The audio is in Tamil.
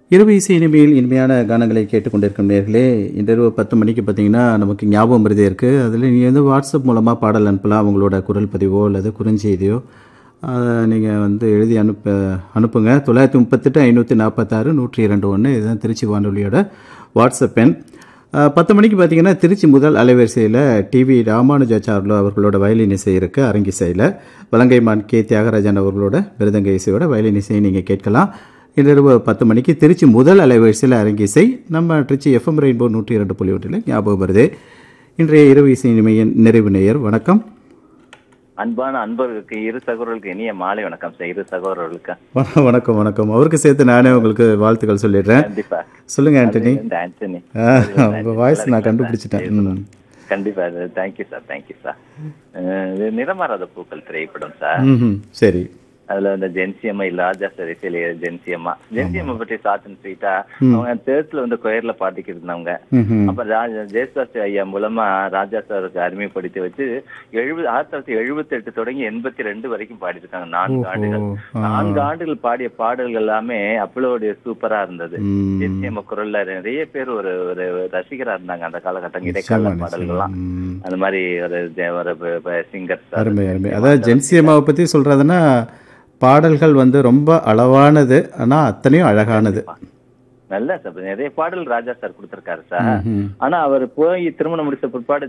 இரவு இசை இனிமையில் இனிமையான கானங்களை கேட்டுக்கொண்டிருக்கும் நேர்களே இன்றிரவு பத்து மணிக்கு பார்த்தீங்கன்னா நமக்கு ஞாபகம் மருதி இருக்குது அதில் நீங்கள் வந்து வாட்ஸ்அப் மூலமாக பாடல் அனுப்பலாம் உங்களோட குரல் பதிவோ அல்லது குறுஞ்செய்தியோ நீங்கள் வந்து எழுதி அனுப்ப அனுப்புங்க தொள்ளாயிரத்தி முப்பத்தெட்டு ஐநூற்றி நாற்பத்தாறு நூற்றி இரண்டு ஒன்று இதுதான் திருச்சி வானொலியோட வாட்ஸ்அப் எண் அஹ், பத்து மணிக்கு பார்த்தீங்கன்னா திருச்சி முதல் அலைவரிசையில் டிவி ராமானுஜாச்சார்லு அவர்களோட வயலின் இசை இருக்குது அரங்கிசையில் வலங்கைமான் கே தியாகராஜன் அவர்களோட மிருதங்க இசையோட வயலின் இசையை நீங்கள் கேட்கலாம் இன்றிரவு பத்து மணிக்கு திருச்சி முதல் அலைவரிசையில் அரங்கிசை நம்ம திருச்சி எஃப்எம் ரெயின்போ நூற்றி இரண்டு புள்ளி ஒன்றில் ஞாபகம் வருது இன்றைய இரவு இசை இனிமையின் நிறைவு நேயர் வணக்கம் அன்பான அன்பர்களுக்கு இரு சகோதரர்களுக்கு இனிய மாலை வணக்கம் சார் இரு சகோதரர்களுக்கு வண- வணக்கம் வணக்கம் அவருக்கு சேர்த்து நானே உங்களுக்கு வாழ்த்துக்கள் சொல்லிடுறேன் கண்டிப்பா சொல்லுங்க ஆண்டனி இந்த ஆண்டனி ஆ, உங்க வாய்ஸ் நான் கண்டுபிடிச்சிட்டேன் ம். கண்டிப்பா தேங்க்யூ சார் தேங்க்யூ சார் இது நிறமாறாத பூக்கள் திரைப்படம் சார் ம்ஹும். சரி அதுல இந்த ஜென்சியம்மா இல்ல ராஜா சார் இசையில ஜென்சியம்மா ஜென்சியம்மா பற்றி சாத்தன் ஸ்வீட்டா அவங்க தேர்ஸ்ல வந்து கொயர்ல பாடிக்கிட்டு இருந்தவங்க ம்ஹும். அப்ப ராஜா ஜெயசுதாஸ் ஐயா மூலமா ராஜா சாருக்கு அறிமுகப்படுத்தி வச்சு எழுபது ஆயிரத்தி தொள்ளாயிரத்தி எழுபத்தி எட்டு தொடங்கி எண்பத்தி ரெண்டு வரைக்கும் பாடியிருக்காங்க நான்கு ஆண்டுகள் ஓ, ஆ. நான்கு ஆண்டுகள் பாடிய பாடல்கள் எல்லாமே அப்பளோடைய சூப்பரா இருந்தது ம். நிச்சயமா குரல்ல நிறைய பேர் ஒரு ஒரு ரசிகரா இருந்தாங்க அந்த காலகட்டம் இடைக்கால நிச்சயமா, பாடல்கள்லாம் ம். அந்த மாதிரி ஒரு ஜெ- ஒரு சிங்கர் அருமை அருமை அதாவது ஜென்சி அம்மாவை பற்றி சொல்கிறதுனா பாடல்கள் வந்து ரொம்ப அளவானது ஆனால் அத்தனையும் அழகானது நல்ல சார் நிறைய பாடல் ராஜா சார் கொடுத்திருக்காரு சார் ம். ஆனா அவர் போய் திருமணம் முடிச்ச பிற்பாடு